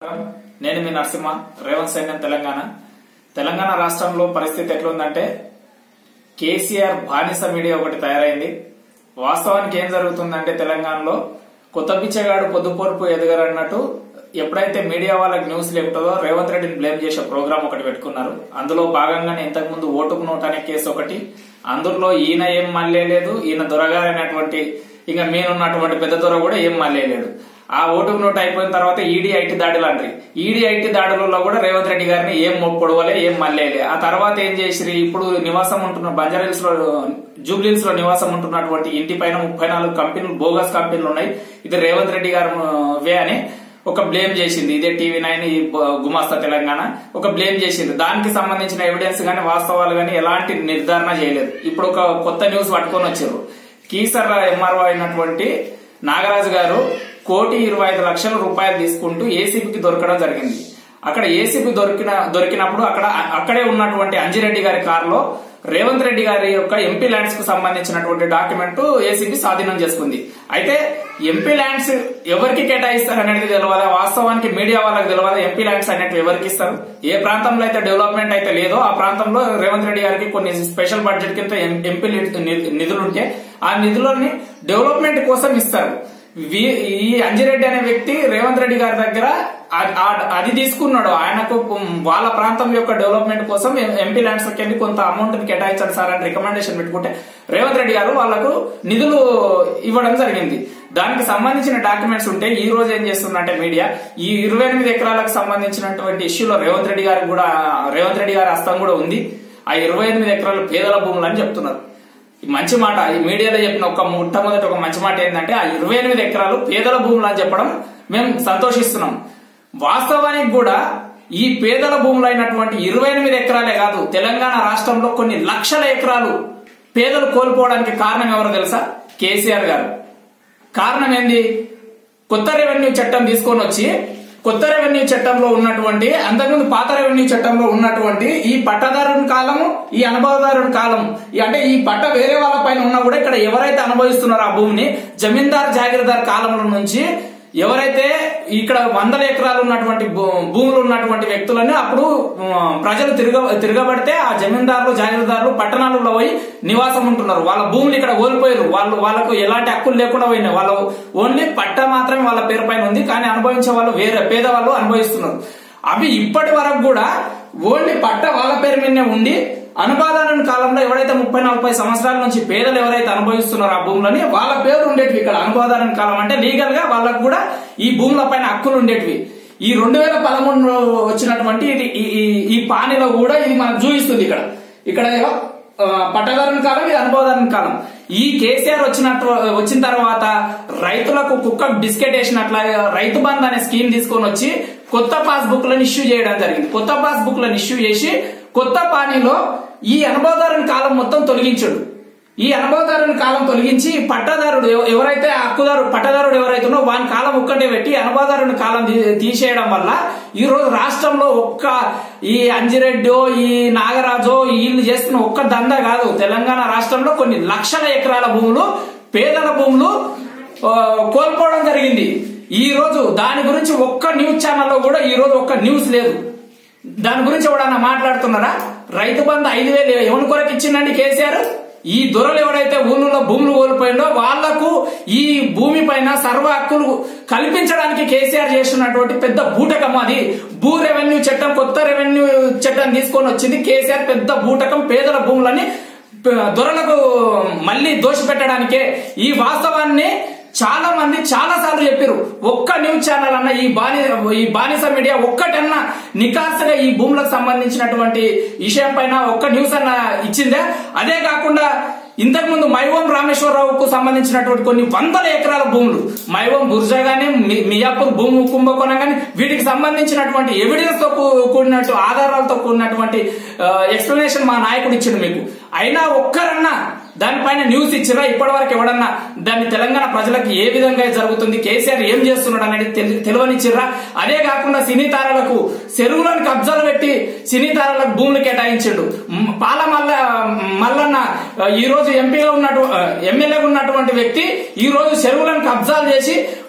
నేను మీ నరసింహ రేవంత్ సైన్యం తెలంగాణ తెలంగాణ రాష్ట్రంలో పరిస్థితి ఎట్లుందంటే కేసీఆర్ బానిస మీడియా ఒకటి తయారైంది వాస్తవానికి ఏం జరుగుతుందంటే తెలంగాణలో కొత్త పిచ్చగాడు పొద్దుపొరుపు ఎదగరన్నట్టు ఎప్పుడైతే మీడియా వాళ్ళకి న్యూస్ లేపుతుందో రేవంత్ రెడ్డిని బ్లేమ్ చేసే ప్రోగ్రామ్ ఒకటి పెట్టుకున్నారు అందులో భాగంగానే ఇంతకుముందు ఓటుకు నోట్ అనే కేసు ఒకటి అందులో ఈయన ఏం మళ్ళేలేదు ఈయన దొరగారనేటువంటి ఇంకా మీనున్నటువంటి పెద్ద దొర కూడా ఏం మళ్ళేలేడు ఆ ఓటుకు నోట్ అయిపోయిన తర్వాత ఈడీ ఐటీ దాడులు అంటారు ఈడీ ఐటీ దాడులలో కూడా రేవంత్ రెడ్డి గారిని ఏం పొడవలే ఏం మళ్ళేలే ఆ తర్వాత ఏం చేసిరి ఇప్పుడు నివాసం ఉంటున్న బంజారాహిల్స్ లో జూబ్లీహిల్స్ లో నివాసం ఉంటున్నటువంటి ఇంటి పైన ముప్పై నాలుగు కంపెనీలు బోగస్ కంపెనీలు ఉన్నాయి ఇది రేవంత్ రెడ్డి గారు వే అని ఒక బ్లేమ్ చేసింది ఇదే టీవీ నైన్ ఈ బ- గుమాస్తా తెలంగాణ ఒక బ్లేమ్ చేసింది దానికి సంబంధించిన ఎవిడెన్స్ గానీ వాస్తవాలు గానీ ఎలాంటి నిర్ధారణ చేయలేదు ఇప్పుడు ఒక కొత్త న్యూస్ పట్టుకొని వచ్చారు కీసర్ ఎంఆర్ఓ అయినటువంటి నాగరాజు గారు కోటి ఇరవై ఐదు లక్షల రూపాయలు తీసుకుంటూ ఏసీబీకి దొరకడం జరిగింది అక్కడ ఏసీబీ దొరికిన దొరికినప్పుడు అక్కడ అక్కడే ఉన్నటువంటి అంజిరెడ్డి గారి కారులో రేవంత్ రెడ్డి గారి యొక్క ఎంపీ ల్యాండ్స్ కు సంబంధించినటువంటి డాక్యుమెంట్ ఏసీబీ స్వాధీనం చేసుకుంది అయితే ఎంపీ ల్యాండ్స్ ఎవరికి కేటాయిస్తారు అనేది తెలియదా వాస్తవానికి మీడియా వాళ్ళకి తెలియదా ఎంపీ ల్యాండ్స్ అనేవి ఎవరికి ఇస్తారు ఏ ప్రాంతంలో అయితే డెవలప్మెంట్ అయితే లేదో ఆ ప్రాంతంలో రేవంత్ రెడ్డి గారికి కొన్ని స్పెషల్ బడ్జెట్ కింద ఎం- ఎంపీ ని- నిధులుంటే ఆ నిధులని డెవలప్మెంట్ కోసం ఇస్తారు వీ- ఈ అంజిరెడ్డి అనే వ్యక్తి రేవంత్ రెడ్డి గారి దగ్గర ఆ- ఆ- అది తీసుకున్నాడు ఆయనకు వాళ్ళ ప్రాంతం యొక్క డెవలప్మెంట్ కోసం ఎం- ఎంపీ ల్యాండ్స్ కింద కొంత అమౌంట్ కేటాయించాలి సార్ అని రికమెండేషన్ పెట్టుకుంటే రేవంత్ రెడ్డి గారు వాళ్లకు నిధులు ఇవ్వడం జరిగింది దానికి సంబంధించిన డాక్యుమెంట్స్ ఉంటే ఈ రోజు ఏం చేస్తుందంటే మీడియా ఈ ఇరవై ఎనిమిది ఎకరాలకు సంబంధించినటువంటి ఇష్యూలో రేవంత్ రెడ్డి గారికి కూడా రేవంత్ రెడ్డి గారి హస్తం కూడా ఉంది ఆ ఇరవై ఎనిమిది ఎకరాలు పేదల భూములు అని చెప్తున్నారు ఈ మంచి మాట ఈ మీడియాలో చెప్పిన ఒక మొట్టమొదటి ఒక మంచి మాట ఏంటంటే ఆ ఇరవై ఎనిమిది ఎకరాలు పేదల భూములు అని చెప్పడం మేము సంతోషిస్తున్నాం వాస్తవానికి కూడా ఈ పేదల భూములు అయినటువంటి ఇరవై ఎనిమిది ఎకరాలే కాదు తెలంగాణ రాష్ట్రంలో కొన్ని లక్షల ఎకరాలు పేదలు కోల్పోవడానికి కారణం ఎవరో తెలుసా కేసీఆర్ గారు కారణం ఏంది కొత్త రెవెన్యూ చట్టం తీసుకొని వచ్చి కొత్త రెవెన్యూ చట్టంలో ఉన్నటువంటి అంతకుముందు పాత రెవెన్యూ చట్టంలో ఉన్నటువంటి ఈ పట్టదారుని కాలము ఈ అనుభవదారుని కాలం ఈ అంటే ఈ పట్ట వేరే వాళ్ళ పైన ఉన్నా కూడా ఇక్కడ ఎవరైతే అనుభవిస్తున్నారో ఆ భూమిని జమీందార్ జాగీర్దార్ కాలంలో నుంచి ఎవరైతే ఇక్కడ వందల ఎకరాలు ఉన్నటువంటి భూ- భూములు ఉన్నటువంటి వ్యక్తులని అప్పుడు ఆ, ప్రజలు తిరగ తిరగబడితే ఆ జమీందారులు జాగీరదారులు పట్టణాలలో పోయి నివాసం ఉంటున్నారు వాళ్ళ భూములు ఇక్కడ కోల్పోయారు వాళ్ళు వాళ్ళకు ఎలాంటి హక్కులు లేకుండా పోయినాయి వాళ్ళ ఓన్లీ పట్ట మాత్రమే వాళ్ళ పేరు పైన ఉంది కానీ అనుభవించే వాళ్ళు వేరే పేదవాళ్ళు అనుభవిస్తున్నారు అవి ఇప్పటి వరకు కూడా ఓన్లీ పట్ట వాళ్ళ పేరు మీదనే ఉండి అనుపాదాన కాలంలో ఎవరైతే ముప్పై నలభై సంవత్సరాల నుంచి పేదలు ఎవరైతే అనుభవిస్తున్నారో ఆ భూములని వాళ్ళ పేరు ఉండేటివి ఇక్కడ అనుపాదాన కాలం అంటే లీగల్ గా వాళ్ళకు కూడా ఈ భూముల పైన హక్కులు ఉండేటివి ఈ రెండు వేల పదమూడులో వచ్చినటువంటి ఇది ఈ- ఈ- ఈ పానీలో కూడా ఇది మనకు చూపిస్తుంది ఇక్కడ ఇక్కడ ఏమో, ఆ, పట్టదారుని కాలం ఇది అనుభవదారుని కాలం ఈ కేసీఆర్ వచ్చినట్టు వచ్చిన తర్వాత రైతులకు కుక్క బిస్కెట్ వేసినట్ల రైతు బంధు అనే స్కీమ్ తీసుకొని వచ్చి కొత్త పాస్ బుక్ లను ఇష్యూ చేయడం జరిగింది కొత్త పాస్ బుక్ లను ఇష్యూ చేసి కొత్త పానీలో ఈ అనుభవదారుని కాలం మొత్తం తొలగించాడు ఈ అనుభవదారుని కాలం తొలగించి పట్టదారుడు ఎవ- ఎవరైతే ఆ హక్కుదారుడు పట్టదారుడు ఎవరైతే ఉన్నో వాని కాలం ఒక్కటే పెట్టి అనుభవదారుని కాలం తీ- తీసేయడం వల్ల ఈ రోజు రాష్ట్రంలో ఒక్క ఈ అంజిరెడ్డో ఈ నాగరాజో వీళ్ళు చేస్తున్న ఒక్క దందా కాదు తెలంగాణ రాష్ట్రంలో కొన్ని లక్షల ఎకరాల భూములు పేదల భూములు ఆ, కోల్పోవడం జరిగింది ఈ రోజు దాని గురించి ఒక్క న్యూస్ ఛానల్లో కూడా ఈ రోజు ఒక్క న్యూస్ లేదు దాని గురించి ఎవడన్నా మాట్లాడుతున్నారా రైతు బంధు ఐదు వేలు ఎవరి కొరకు ఇచ్చిందండి కేసీఆర్ ఈ దొరలు ఎవరైతే ఊళ్ళలో భూములు కోల్పోయిందో వాళ్లకు ఈ భూమి పైన సర్వ హక్కులు కల్పించడానికి కేసీఆర్ చేస్తున్నటువంటి పెద్ద బూటకం అది భూ రెవెన్యూ చట్టం కొత్త రెవెన్యూ చట్టం తీసుకొని వచ్చింది కేసీఆర్ పెద్ద బూటకం పేదల భూములని ప- దొరలకు మళ్ళీ దోషి పెట్టడానికే ఈ వాస్తవాన్ని చాలా మంది చాలా సార్లు చెప్పారు ఒక్క న్యూస్ ఛానల్ అన్న ఈ బాని ఈ బానిస మీడియా ఒక్కటన్నా నికాసుగా ఈ భూములకు సంబంధించినటువంటి విషయం పైన ఒక్క న్యూస్ అన్న ఇచ్చిందే అదే కాకుండా ఇంతకు ముందు మైవం రామేశ్వరరావుకు సంబంధించినటువంటి కొన్ని వందల ఎకరాల భూములు మైవం బుర్జా గానీ మి- మియాపూర్ భూమి కుంభకోణం గానీ వీటికి సంబంధించినటువంటి ఎవిడెన్స్ తో కూ- కూడినట్టు ఆధారాలతో కూడినటువంటి ఎక్స్ప్లెనేషన్ మా నాయకుడు ఇచ్చిండు మీకు అయినా ఒక్కరన్నా దానిపైన న్యూస్ ఇచ్చిరా ఇప్పటి వరకు ఎవడన్నా దాన్ని తెలంగాణ ప్రజలకు ఏ విధంగా జరుగుతుంది కేసీఆర్ ఏం చేస్తున్నాడు అనేది తెలి- తెలియనిచ్చిర్రా అదే కాకుండా సినీ తారలకు చెరువులను కబ్జాలు పెట్టి సినీ తారలకు భూములు కేటాయించిండు మ్, పాల మల్ల మల్లన్న ఆ, ఈ రోజు ఎంపీగా ఉన్నట్టు ఎమ్మెల్యేగా ఉన్నటువంటి వ్యక్తి ఈ రోజు చెరువులను కబ్జాలు చేసి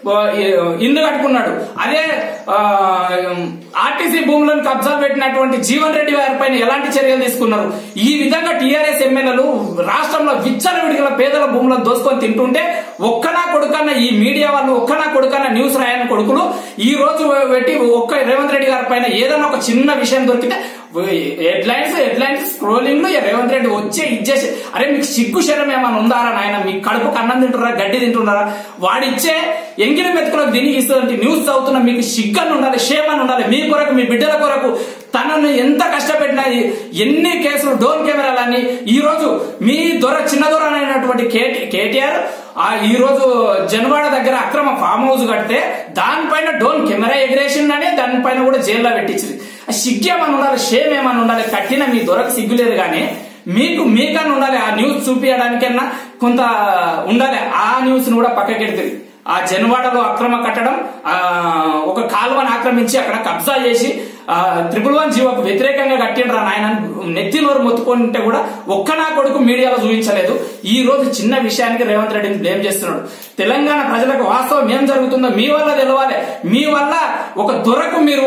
ఆ, ఇల్లు కట్టుకున్నాడు అదే ఆ, ఆర్టీసీ భూములను కబ్జా పెట్టినటువంటి జీవన్ రెడ్డి గారి పైన ఎలాంటి చర్యలు తీసుకున్నారు ఈ విధంగా టీఆర్ఎస్ ఎమ్మెల్యేలు రాష్ట్రంలో విచ్చల విడిగల పేదల భూములను దోసుకొని తింటుంటే ఒక్కనా కొడుకన్న ఈ మీడియా వాళ్ళు ఒక్కనా కొడుకన్న న్యూస్ రాయని కొడుకులు ఈ రోజు పెట్టి ఒక్క రేవంత్ రెడ్డి గారి పైన ఏదైనా ఒక చిన్న విషయం దొరికితే headlines headlines scrolling లో రేవంత్ రెడ్డి వచ్చే ఇచ్చేసి అరే మీకు సిగ్గు శరం ఏమైనా ఉందారా నాయన మీ కడుపుకు అన్నం తింటున్నారా గడ్డి తింటున్నారా వాడిచ్చే ఎంగిలి మెతుకులకు దీని ఇస్తుంది న్యూస్ చదువుతున్న మీకు సిగ్గని ఉండాలి షేమని ఉండాలి మీ కొరకు మీ బిడ్డల కొరకు తనను ఎంత కష్టపెట్టినా ఎన్ని కేసులు డోన్ కెమెరాలని ఈ రోజు మీ దొర చిన్న దొర అయినటువంటి కేటీఆర్ ఆ ఈ రోజు జనవాడ దగ్గర అక్రమ ఫామ్ హౌస్ కడితే దానిపైన డోన్ కెమెరా ఎగిరేసిందని దానిపైన కూడా జైల్లో పెట్టించింది ఆ సిగ్గేమని ఉండాలి షేమ్ ఏమని ఉండాలి కట్టిన మీ దొరకు సిగ్గు లేదు కానీ మీకు మీకన్నా ఉండాలి ఆ న్యూస్ చూపించడానికన్నా కొంత ఉండాలి ఆ న్యూస్ ను కూడా పక్కకెడుతుంది ఆ జనవాడలో అక్రమ కట్టడం ఆ ఒక కాలువను ఆక్రమించి అక్కడ కబ్జా చేసి ఆ త్రిపుల్ వన్ జీవోకు వ్యతిరేకంగా కట్టిండ్రా నాయన నెత్తి నోరు మొత్తుకుంటే కూడా ఒక్క నా కొడుకు మీడియాలో చూపించలేదు ఈ రోజు చిన్న విషయానికి రేవంత్ రెడ్డిని బ్లేమ్ చేస్తున్నాడు తెలంగాణ ప్రజలకు వాస్తవం ఏం జరుగుతుందో మీ వల్ల తెలవాలి మీ వల్ల ఒక దొరకు మీరు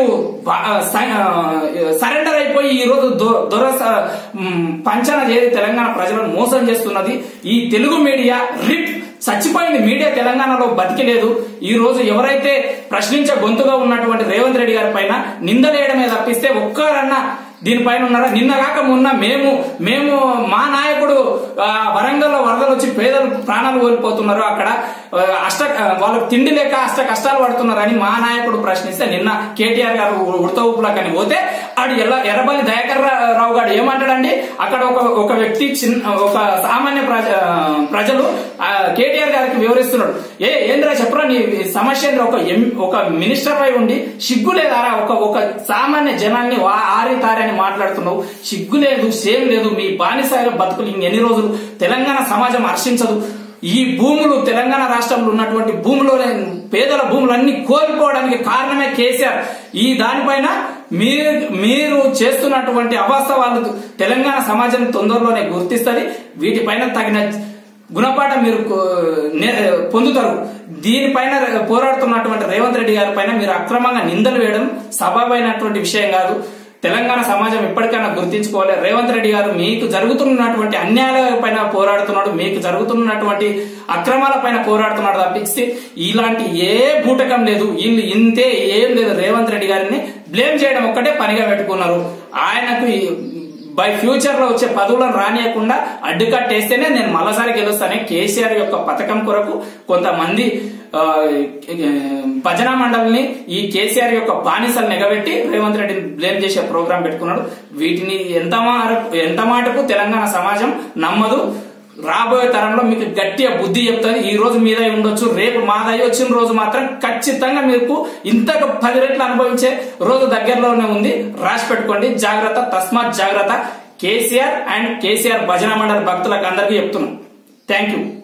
సరెండర్ అయిపోయి ఈ రోజు దొ- దొర స- మ్, పంచన చేసి తెలంగాణ ప్రజలను మోసం చేస్తున్నది ఈ తెలుగు మీడియా రిప్ చచ్చిపోయింది మీడియా తెలంగాణలో బతికిలేదు ఈ రోజు ఎవరైతే ప్రశ్నించే గొంతుగా ఉన్నటువంటి రేవంత్ రెడ్డి గారి పైన నిందలేయడమే తప్పిస్తే ఒక్కరన్నా దీనిపైన ఉన్నారా నిన్న కాక మొన్న మేము మేము మా నాయకుడు ఆ, వరంగల్లో వరదలు వచ్చి పేదలు ప్రాణాలు కోల్పోతున్నారు అక్కడ ఆ, అష్ట ఆ, వాళ్ళకు తిండి లేక అష్ట కష్టాలు పడుతున్నారని మా నాయకుడు ప్రశ్నిస్తే నిన్న కేటీఆర్ గారు ఉడత ఊపులకని పోతే ఆడు ఎల్ల ఎర్రబల్లి దయాకర్ రా- రావు గారు ఏమంటాడండి అక్కడ ఒక ఒక వ్యక్తి చిన్న ఒక సామాన్య ప్రజ ప్రజలు ఆ, కేటీఆర్ గారికి వివరిస్తున్నాడు ఏ ఏంద్రా చెప్పరా నీ సమస్య ఏంద్రా? ఒక ఎం- ఒక మినిస్టర్ అయి ఉండి సిగ్గు లేదారా ఒక ఒక సామాన్య జనాన్ని వా- ఆరి తారి అని మాట్లాడుతున్నావు సిగ్గు లేదు సేమ్ లేదు మీ బానిసాయ బతుకులు ఇంకెన్ని రోజులు తెలంగాణ సమాజం హర్షించదు ఈ భూములు తెలంగాణ రాష్ట్రంలో ఉన్నటువంటి భూములోనే పేదల భూములన్నీ కోల్పోవడానికి కారణమే కేసీఆర్ ఈ దానిపైన మీరు మీరు చేస్తున్నటువంటి అవాస్తవాలు తెలంగాణ సమాజం తొందరలోనే గుర్తిస్తుంది వీటిపైన తగిన గుణపాఠం మీరు కో- నే- పొందుతారు దీనిపైన పోరాడుతున్నటువంటి రేవంత్ రెడ్డి గారి పైన మీరు అక్రమంగా నిందలు వేయడం సబబైనటువంటి విషయం కాదు తెలంగాణ సమాజం ఇప్పటికైనా గుర్తించుకోవాలి రేవంత్ రెడ్డి గారు మీకు జరుగుతున్నటువంటి అన్యాయాల పైన పోరాడుతున్నాడు మీకు జరుగుతున్నటువంటి అక్రమాల పైన పోరాడుతున్నాడు తప్పించి ఇలాంటి ఏ బూటకం లేదు వీళ్ళు ఇంతే ఏం లేదు రేవంత్ రెడ్డి గారిని బ్లేమ్ చేయడం ఒక్కటే పనిగా పెట్టుకున్నారు ఆయనకు ఈ- బై ఫ్యూచర్ లో వచ్చే పదవులను రానియకుండా అడ్డుకట్టేస్తేనే నేను మరోసారి గెలుస్తానే కేసీఆర్ యొక్క పథకం కొరకు కొంతమంది ఆ, భజన మండలిని ఈ కేసీఆర్ యొక్క బానిసలు నెగబెట్టి రేవంత్ రెడ్డిని బ్లేమ్ చేసే ప్రోగ్రాం పెట్టుకున్నాడు వీటిని ఎంత మారకు ఎంత మాటకు తెలంగాణ సమాజం నమ్మదు రాబోయే తరంలో మీకు గట్టిగా బుద్ధి చెప్తుంది ఈ రోజు మీద ఉండొచ్చు రేపు మాదై వచ్చిన రోజు మాత్రం ఖచ్చితంగా మీకు ఇంతకు పది రెట్లు అనుభవించే రోజు దగ్గరలోనే ఉంది రాసి పెట్టుకోండి జాగ్రత్త తస్మాత్ జాగ్రత్త కేసీఆర్ అండ్ కేసీఆర్ భజన మండలి భక్తులకు అందరికీ చెప్తున్నాం థ్యాంక్ యూ